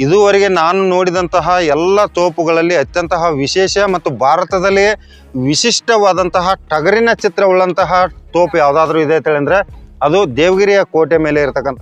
ಇದುವರೆಗೆ ನಾನು ನೋಡಿದಂತಹ ಎಲ್ಲ ತೋಪುಗಳಲ್ಲಿ ಅತ್ಯಂತಹ ವಿಶೇಷ ಮತ್ತು ಭಾರತದಲ್ಲಿಯೇ ವಿಶಿಷ್ಟವಾದಂತಹ ಟಗರಿನ ಚಿತ್ರವುಳ್ಳಂತಹ ತೋಪು ಯಾವುದಾದ್ರೂ ಇದೆ ಅಂತ ಹೇಳಿದ್ರೆ ಅದು ದೇವಗಿರಿಯ ಕೋಟೆ ಮೇಲೆ ಇರತಕ್ಕಂಥ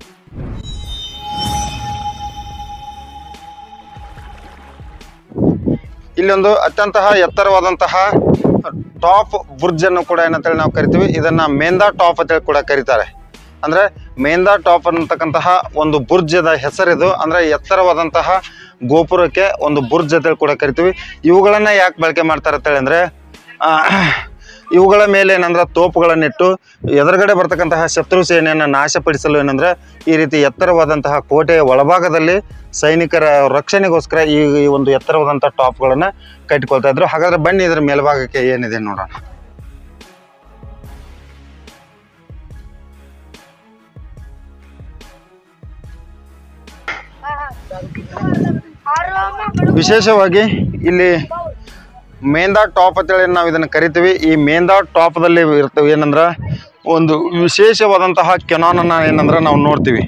ಇಲ್ಲೊಂದು ಅತ್ಯಂತಹ ಎತ್ತರವಾದಂತಹ ಟಾಪ್ ಬುರ್ಜ್ ಅನ್ನು ಕೂಡ ಏನಂತೇಳಿ ನಾವು ಕರಿತೀವಿ ಇದನ್ನ ಮೇಂದಾ ಟಾಪ್ ಅಂತೇಳಿ ಕೂಡ ಕರೀತಾರೆ ಅಂದ್ರೆ ಮೇಂದಾ ಟಾಪ್ ಅನ್ನತಕ್ಕಂತಹ ಒಂದು ಬುರ್ಜದ ಹೆಸರಿದು ಅಂದ್ರೆ ಎತ್ತರವಾದಂತಹ ಗೋಪುರಕ್ಕೆ ಒಂದು ಬುರ್ಜ್ ಅಂತೇಳಿ ಕೂಡ ಕರಿತೀವಿ ಇವುಗಳನ್ನ ಯಾಕೆ ಬಳಕೆ ಮಾಡ್ತಾರೆ ಅಂತೇಳಿ ಅಂದ್ರೆ ಆ, ಇವುಗಳ ಮೇಲೆ ಏನಂದ್ರೆ ತೋಪುಗಳನ್ನಿಟ್ಟು ಎದುರುಗಡೆ ಬರ್ತಕ್ಕಂತಹ ಶತ್ರು ಸೇನೆಯನ್ನು ನಾಶಪಡಿಸಲು ಏನಂದ್ರೆ ಈ ರೀತಿ ಎತ್ತರವಾದಂತಹ ಕೋಟೆಯ ಒಳಭಾಗದಲ್ಲಿ ಸೈನಿಕರ ರಕ್ಷಣೆಗೋಸ್ಕರ ಈ ಈ ಒಂದು ಎತ್ತರವಾದಂತಹ ಟಾಪ್ಗಳನ್ನ ಕಟ್ಟಿಕೊಳ್ತಾ ಇದ್ರು ಹಾಗಾದ್ರೆ ಬನ್ನಿ ಇದರ ಮೇಲ್ಭಾಗಕ್ಕೆ ಏನಿದೆ ನೋಡೋಣ ವಿಶೇಷವಾಗಿ ಇಲ್ಲಿ ಮೇಂದಾ ಟಾಪ್ ಅಂತೇಳಿ ನಾವು ಇದನ್ನು ಕರಿತೀವಿ ಈ ಮೇಂದಾ ಟಾಪ್ದಲ್ಲಿ ಇರ್ತವೆ ಏನಂದ್ರೆ ಒಂದು ವಿಶೇಷವಾದಂತಹ ಕೆನಾನನ್ನ ಏನಂದ್ರೆ ನಾವು ನೋಡ್ತೀವಿ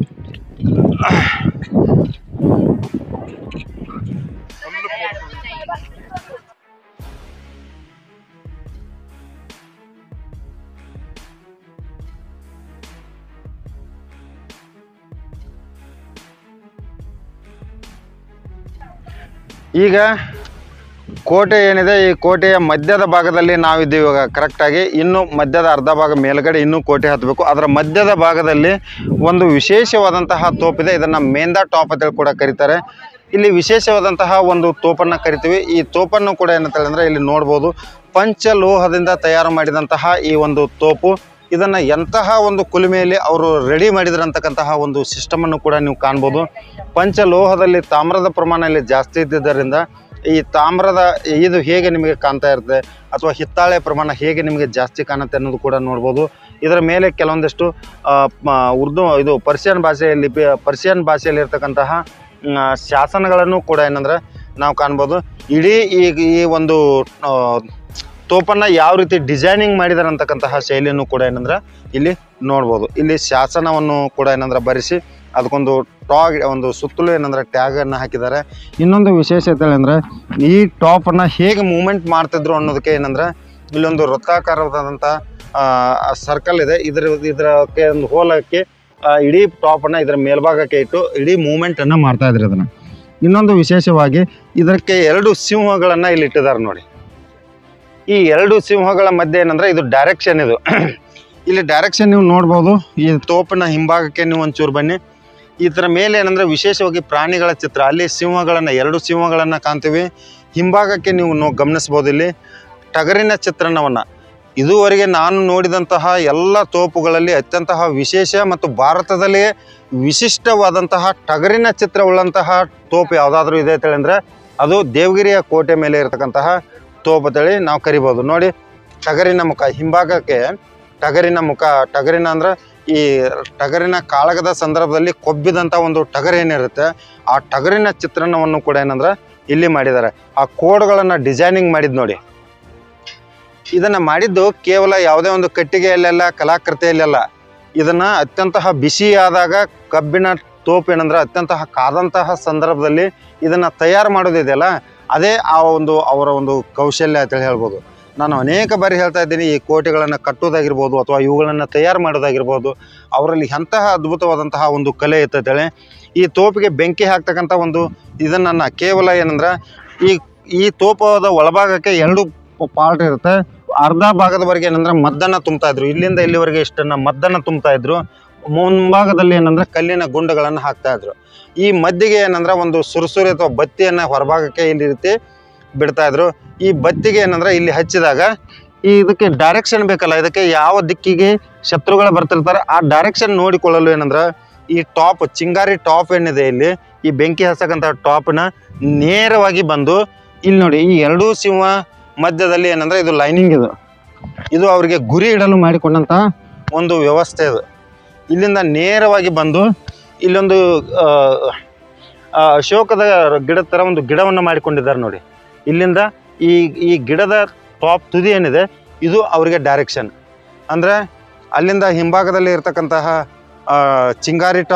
ಈಗ ಕೋಟೆ ಏನಿದೆ ಈ ಕೋಟೆಯ ಮಧ್ಯದ ಭಾಗದಲ್ಲಿ ನಾವಿದ್ದೀವಿ ಇವಾಗ ಕರೆಕ್ಟಾಗಿ ಇನ್ನು ಮಧ್ಯದ ಅರ್ಧ ಭಾಗ ಮೇಲ್ಗಡೆ ಇನ್ನೂ ಕೋಟೆ ಹತ್ತಬೇಕು ಅದರ ಮಧ್ಯದ ಭಾಗದಲ್ಲಿ ಒಂದು ವಿಶೇಷವಾದಂತಹ ತೋಪಿದೆ ಇದನ್ನು ಮೇಂದಾ ಟಾಪ್ ಅಂತೇಳಿ ಕೂಡ ಕರೀತಾರೆ ಇಲ್ಲಿ ವಿಶೇಷವಾದಂತಹ ಒಂದು ತೋಪನ್ನು ಕರಿತೀವಿ ಈ ತೋಪನ್ನು ಕೂಡ ಏನಂತೇಳಿ ಅಂದರೆ ಇಲ್ಲಿ ನೋಡ್ಬೋದು ಪಂಚಲೋಹದಿಂದ ತಯಾರು ಮಾಡಿದಂತಹ ಈ ಒಂದು ತೋಪು ಇದನ್ನು ಎಂತಹ ಒಂದು ಕುಲುಮೆಯಲ್ಲಿ ಅವರು ರೆಡಿ ಮಾಡಿದ್ರಂತಕ್ಕಂತಹ ಒಂದು ಸಿಸ್ಟಮನ್ನು ಕೂಡ ನೀವು ಕಾಣ್ಬೋದು ಪಂಚಲೋಹದಲ್ಲಿ ತಾಮ್ರದ ಪ್ರಮಾಣ ಇಲ್ಲಿ ಜಾಸ್ತಿ ಇದ್ದಿದ್ದರಿಂದ ಈ ತಾಮ್ರದ ಇದು ಹೇಗೆ ನಿಮಗೆ ಕಾಣ್ತಾ ಇರುತ್ತೆ ಅಥವಾ ಹಿತ್ತಾಳೆ ಪ್ರಮಾಣ ಹೇಗೆ ನಿಮಗೆ ಜಾಸ್ತಿ ಕಾಣುತ್ತೆ ಅನ್ನೋದು ಕೂಡ ನೋಡ್ಬೋದು ಇದರ ಮೇಲೆ ಕೆಲವೊಂದಿಷ್ಟು ಆ, ಮ- ಉರ್ದು ಇದು ಪರ್ಷಿಯನ್ ಭಾಷೆಯಲ್ಲಿ ಲಿಪಿ ಪರ್ಷಿಯನ್ ಭಾಷೆಯಲ್ಲಿ ಇರ್ತಕ್ಕಂತಹ ಮ್, ಶಾಸನಗಳನ್ನು ಕೂಡ ಏನಂದ್ರೆ ನಾವು ಕಾಣ್ಬೋದು ಇಡೀ ಈ ಈ ಒಂದು ಆ, ತೋಪನ್ನ ಯಾವ ರೀತಿ ಡಿಸೈನಿಂಗ್ ಮಾಡಿದಾರೆ ಅಂತಕ್ಕಂತಹ ಶೈಲಿಯನ್ನು ಕೂಡ ಏನಂದ್ರೆ ಇಲ್ಲಿ ನೋಡ್ಬೋದು ಇಲ್ಲಿ ಶಾಸನವನ್ನು ಕೂಡ ಏನಂದ್ರೆ ಬರೆಸಿ ಅದಕ್ಕೊಂದು ಟಾಗ್ ಒಂದು ಸುತ್ತಲೂ ಏನಂದ್ರೆ ಟ್ಯಾಗ್ ಅನ್ನು ಹಾಕಿದ್ದಾರೆ ಇನ್ನೊಂದು ವಿಶೇಷತೆ ಅಂದರೆ ಈ ಟಾಪನ್ನು ಹೇಗೆ ಮೂವ್ಮೆಂಟ್ ಮಾಡ್ತಿದ್ರು ಅನ್ನೋದಕ್ಕೆ ಏನಂದ್ರೆ ಇಲ್ಲೊಂದು ವೃತ್ತಾಕಾರವಾದಂಥ ಸರ್ಕಲ್ ಇದೆ ಇದರ ಇದರಕ್ಕೆ ಒಂದು ಹೋಲಕ್ಕೆ ಆ, ಇಡೀ ಟಾಪನ್ನು ಇದರ ಮೇಲ್ಭಾಗಕ್ಕೆ ಇಟ್ಟು ಇಡೀ ಮೂವ್ಮೆಂಟನ್ನು ಮಾಡ್ತಾ ಇದ್ರು ಅದನ್ನು ಇನ್ನೊಂದು ವಿಶೇಷವಾಗಿ ಇದಕ್ಕೆ ಎರಡು ಸಿಂಹಗಳನ್ನು ಇಲ್ಲಿ ಇಟ್ಟಿದ್ದಾರೆ ನೋಡಿ ಈ ಎರಡು ಸಿಂಹಗಳ ಮಧ್ಯೆ ಏನಂದ್ರೆ ಇದು ಡೈರೆಕ್ಷನ್ ಇದು ಇಲ್ಲಿ ಡೈರೆಕ್ಷನ್ ನೀವು ನೋಡ್ಬೋದು ಈ ತೋಪಿನ ಹಿಂಭಾಗಕ್ಕೆ ನೀವು ಒಂಚೂರು ಬನ್ನಿ ಇದರ ಮೇಲೆ ಏನಂದ್ರೆ ವಿಶೇಷವಾಗಿ ಪ್ರಾಣಿಗಳ ಚಿತ್ರ ಅಲ್ಲಿ ಸಿಂಹಗಳನ್ನು ಎರಡು ಸಿಂಹಗಳನ್ನು ಕಾಣ್ತೀವಿ ಹಿಂಭಾಗಕ್ಕೆ ನೀವು ನೋ ಗಮನಿಸ್ಬೋದು ಇಲ್ಲಿ ಟಗರಿನ ಚಿತ್ರಣವನ್ನು ಇದುವರೆಗೆ ನಾನು ನೋಡಿದಂತಹ ಎಲ್ಲ ತೋಪುಗಳಲ್ಲಿ ಅತ್ಯಂತಹ ವಿಶೇಷ ಮತ್ತು ಭಾರತದಲ್ಲಿಯೇ ವಿಶಿಷ್ಟವಾದಂತಹ ಟಗರಿನ ಚಿತ್ರವುಳ್ಳಂತಹ ತೋಪು ಯಾವುದಾದ್ರೂ ಇದೆ ಅಂತೇಳಿ ಅಂದರೆ ಅದು ದೇವಗಿರಿಯ ಕೋಟೆ ಮೇಲೆ ಇರತಕ್ಕಂತಹ ತೋಪು ಅಂತೇಳಿ ನಾವು ಕರಿಬೋದು ನೋಡಿ ಟಗರಿನ ಮುಖ ಹಿಂಭಾಗಕ್ಕೆ ಟಗರಿನ ಮುಖ ಟಗರಿನ ಅಂದ್ರೆ ಈ ಟಗರಿನ ಕಾಳಗದ ಸಂದರ್ಭದಲ್ಲಿ ಕೊಬ್ಬಿದಂಥ ಒಂದು ಟಗರು ಏನಿರುತ್ತೆ ಆ ಟಗರಿನ ಚಿತ್ರಣವನ್ನು ಕೂಡ ಏನಂದ್ರೆ ಇಲ್ಲಿ ಮಾಡಿದ್ದಾರೆ ಆ ಕೋಡ್ಗಳನ್ನು ಡಿಸೈನಿಂಗ್ ಮಾಡಿದ್ ನೋಡಿ ಇದನ್ನ ಮಾಡಿದ್ದು ಕೇವಲ ಯಾವುದೇ ಒಂದು ಕಟ್ಟಿಗೆಯಲ್ಲೆಲ್ಲ ಕಲಾಕೃತಿಯಲ್ಲೆಲ್ಲ ಇದನ್ನ ಅತ್ಯಂತಹ ಬಿಸಿ ಆದಾಗ ಕಬ್ಬಿಣ ತೋಪು ಏನಂದ್ರೆ ಅತ್ಯಂತಹ ಕಾದಂತಹ ಸಂದರ್ಭದಲ್ಲಿ ಇದನ್ನ ತಯಾರು ಮಾಡೋದಿದೆಯಲ್ಲ ಅದೇ ಆ ಒಂದು ಅವರ ಒಂದು ಕೌಶಲ್ಯ ಅಂತೇಳಿ ಹೇಳ್ಬೋದು ನಾನು ಅನೇಕ ಬಾರಿ ಹೇಳ್ತಾ ಇದ್ದೀನಿ ಈ ಕೋಟೆಗಳನ್ನು ಕಟ್ಟೋದಾಗಿರ್ಬೋದು ಅಥವಾ ಇವುಗಳನ್ನು ತಯಾರು ಮಾಡೋದಾಗಿರ್ಬೋದು ಅವರಲ್ಲಿ ಎಂತಹ ಅದ್ಭುತವಾದಂತಹ ಒಂದು ಕಲೆ ಇರ್ತೈತೇಳಿ ಈ ತೋಪಿಗೆ ಬೆಂಕಿ ಹಾಕ್ತಕ್ಕಂಥ ಒಂದು ಇದನ್ನು ಕೇವಲ ಏನಂದ್ರೆ ಈ ಈ ತೋಪದ ಒಳಭಾಗಕ್ಕೆ ಎರಡು ಪಾರ್ಟ್ ಇರುತ್ತೆ ಅರ್ಧ ಭಾಗದವರೆಗೆ ಏನಂದ್ರೆ ಮದ್ದನ್ನು ತುಂಬ್ತಾ ಇದ್ರು ಇಲ್ಲಿಂದ ಇಲ್ಲಿವರೆಗೆ ಇಷ್ಟನ್ನು ಮದ್ದನ್ನು ತುಂಬ್ತಾ ಇದ್ರು ಮುಂಭಾಗದಲ್ಲಿ ಏನಂದ್ರೆ ಕಲ್ಲಿನ ಗುಂಡುಗಳನ್ನು ಹಾಕ್ತಾ ಇದ್ರು ಈ ಮದ್ದಿಗೆ ಏನಂದ್ರೆ ಒಂದು ಸುರುಸುರಿ ಅಥವಾ ಬತ್ತಿಯನ್ನು ಹೊರಭಾಗಕ್ಕೆ ಇಲ್ಲಿ ರೀತಿ ಬಿಡ್ತಾ ಇದ್ರು ಈ ಬತ್ತಿಗೆ ಏನಂದ್ರೆ ಇಲ್ಲಿ ಹಚ್ಚಿದಾಗ ಈ ಇದಕ್ಕೆ ಡೈರೆಕ್ಷನ್ ಬೇಕಲ್ಲ ಇದಕ್ಕೆ ಯಾವ ದಿಕ್ಕಿಗೆ ಶತ್ರುಗಳು ಬರ್ತಿರ್ತಾರೆ ಆ ಡೈರೆಕ್ಷನ್ ನೋಡಿಕೊಳ್ಳಲು ಏನಂದ್ರೆ ಈ ಟಾಪ್ ಚಿಂಗಾರಿ ಟಾಪ್ ಏನಿದೆ ಇಲ್ಲಿ ಈ ಬೆಂಕಿ ಹಚ್ಚಕ್ಕಂಥ ಟಾಪ್ನ ನೇರವಾಗಿ ಬಂದು ಇಲ್ಲಿ ನೋಡಿ ಈ ಎರಡೂ ಸಿಂಹ ಮಧ್ಯದಲ್ಲಿ ಏನಂದ್ರೆ ಇದು ಲೈನಿಂಗ್ ಇದು ಇದು ಅವರಿಗೆ ಗುರಿ ಇಡಲು ಮಾಡಿಕೊಂಡಂತ ಒಂದು ವ್ಯವಸ್ಥೆ ಇದು ಇಲ್ಲಿಂದ ನೇರವಾಗಿ ಬಂದು ಇಲ್ಲೊಂದು ಆ, ಆ, ಅಶೋಕದ ಗಿಡದ ಥರ ಒಂದು ಗಿಡವನ್ನು ಮಾಡಿಕೊಂಡಿದ್ದಾರೆ ನೋಡಿ ಇಲ್ಲಿಂದ ಈ ಈ ಗಿಡದ ಟಾಪ್ ತುದಿ ಏನಿದೆ ಇದು ಅವರಿಗೆ ಡೈರೆಕ್ಷನ್ ಅಂದರೆ ಅಲ್ಲಿಂದ ಹಿಂಭಾಗದಲ್ಲಿ ಇರ್ತಕ್ಕಂತಹ ಆ, ಚಿಂಗಾರಿ ಟಾಪ್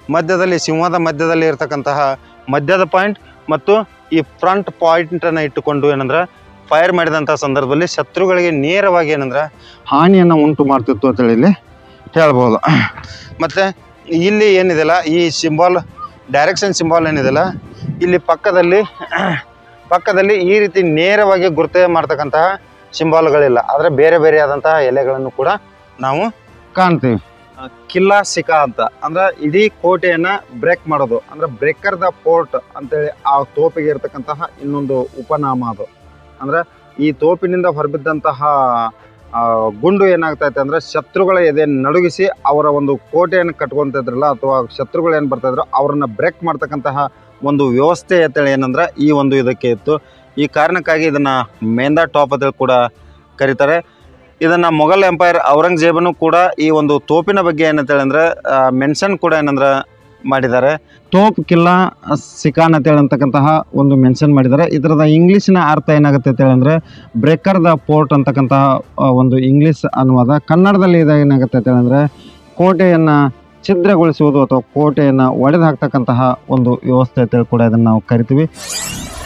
ಮಧ್ಯದಲ್ಲಿ ಸಿಂಹದ ಮಧ್ಯದಲ್ಲಿ ಇರತಕ್ಕಂತಹ ಮಧ್ಯದ ಪಾಯಿಂಟ್ ಮತ್ತು ಈ ಫ್ರಂಟ್ ಪಾಯಿಂಟನ್ನು ಇಟ್ಟುಕೊಂಡು ಏನಂದ್ರೆ ಫೈರ್ ಮಾಡಿದಂಥ ಸಂದರ್ಭದಲ್ಲಿ ಶತ್ರುಗಳಿಗೆ ನೇರವಾಗಿ ಏನಂದ್ರೆ ಹಾನಿಯನ್ನು ಉಂಟು ಮಾಡ್ತಿತ್ತು ಅಂತೇಳಿ ಇಲ್ಲಿ ಹೇಳ್ಬೋದು ಮತ್ತು ಇಲ್ಲಿ ಏನಿದೆಯಲ್ಲ ಈ ಸಿಂಬಾಲ್ ಡೈರೆಕ್ಷನ್ ಸಿಂಬಾಲ್ ಏನಿದೆಯಲ್ಲ ಇಲ್ಲಿ ಪಕ್ಕದಲ್ಲಿ ಪಕ್ಕದಲ್ಲಿ ಈ ರೀತಿ ನೇರವಾಗಿ ಗುರುತೆ ಮಾಡ್ತಕ್ಕಂತಹ ಸಿಂಬಾಲ್ಗಳಿಲ್ಲ ಆದರೆ ಬೇರೆ ಬೇರೆ ಆದಂತಹ ಎಲೆಗಳನ್ನು ಕೂಡ ನಾವು ಕಾಣ್ತೀವಿ ಆ, ಕಿಲ್ಲಾ ಸಿಕಾ ಅಂತ ಅಂದ್ರೆ ಇಡೀ ಕೋಟೆಯನ್ನ ಬ್ರೇಕ್ ಮಾಡೋದು ಅಂದ್ರೆ ಬ್ರೇಕರ್ ದ ಪೋರ್ಟ್ ಅಂತೇಳಿ ಆ ತೋಪಿಗೆ ಇರತಕ್ಕಂತಹ ಇನ್ನೊಂದು ಉಪನಾಮ ಅದು ಅಂದ್ರೆ ಈ ತೋಪಿನಿಂದ ಹೊರಬಿದ್ದಂತಹ ಆ, ಗುಂಡು ಏನಾಗ್ತೈತೆ ಅಂದ್ರೆ ಶತ್ರುಗಳ ಎದೆ ನಡುಗಿಸಿ ಅವರ ಒಂದು ಕೋಟೆಯನ್ನು ಕಟ್ಕೊಂತಿದ್ರಲ್ಲ ಅಥವಾ ಶತ್ರುಗಳು ಏನು ಬರ್ತಾ ಇದ್ರು ಅವ್ರನ್ನ ಬ್ರೇಕ್ ಮಾಡ್ತಕ್ಕಂತಹ ಒಂದು ವ್ಯವಸ್ಥೆ ಅಂತೇಳಿ ಏನಂದ್ರೆ ಈ ಒಂದು ಇದಕ್ಕೆ ಇತ್ತು ಈ ಕಾರಣಕ್ಕಾಗಿ ಇದನ್ನ ಮೇಂದಾ ಟಾಪ್ ಅಂತೇಳಿ ಕೂಡ ಕರೀತಾರೆ ಇದನ್ನ ಮೊಘಲ್ ಎಂಪೈರ್ ಔರಂಗಜೇಬನು ಕೂಡ ಈ ಒಂದು ತೋಪಿನ ಬಗ್ಗೆ ಏನಂತೇಳಿ ಅಂದ್ರೆ ಮೆನ್ಷನ್ ಕೂಡ ಏನಂದ್ರೆ ಮಾಡಿದ್ದಾರೆ ತೋಪ್ ಕಿಲ್ಲಾ ಸಿಕಾನ್ ಅಂತೇಳಿ ಅಂತಕ್ಕಂತಹ ಒಂದು ಮೆನ್ಷನ್ ಮಾಡಿದ್ದಾರೆ ಇದರದ ಇಂಗ್ಲೀಷಿನ ಅರ್ಥ ಏನಾಗುತ್ತೆ ಅಂತೇಳಿ ಅಂದ್ರೆ ಬ್ರೇಕರ್ ದ ಪೋರ್ಟ್ ಅಂತಕ್ಕಂತಹ ಆ, ಒಂದು ಇಂಗ್ಲೀಷ್ ಅನುವಾದ ಕನ್ನಡದಲ್ಲಿ ಇದು ಏನಾಗುತ್ತೆ ಅಂತೇಳಿ ಅಂದ್ರೆ ಕೋಟೆಯನ್ನು ಛಿದ್ರಗೊಳಿಸುವುದು ಅಥವಾ ಕೋಟೆಯನ್ನು ಒಡೆದು ಹಾಕ್ತಕ್ಕಂತಹ ಒಂದು ವ್ಯವಸ್ಥೆ ಅಂತೇಳಿ ಕೂಡ ಇದನ್ನು ನಾವು ಕರಿತೀವಿ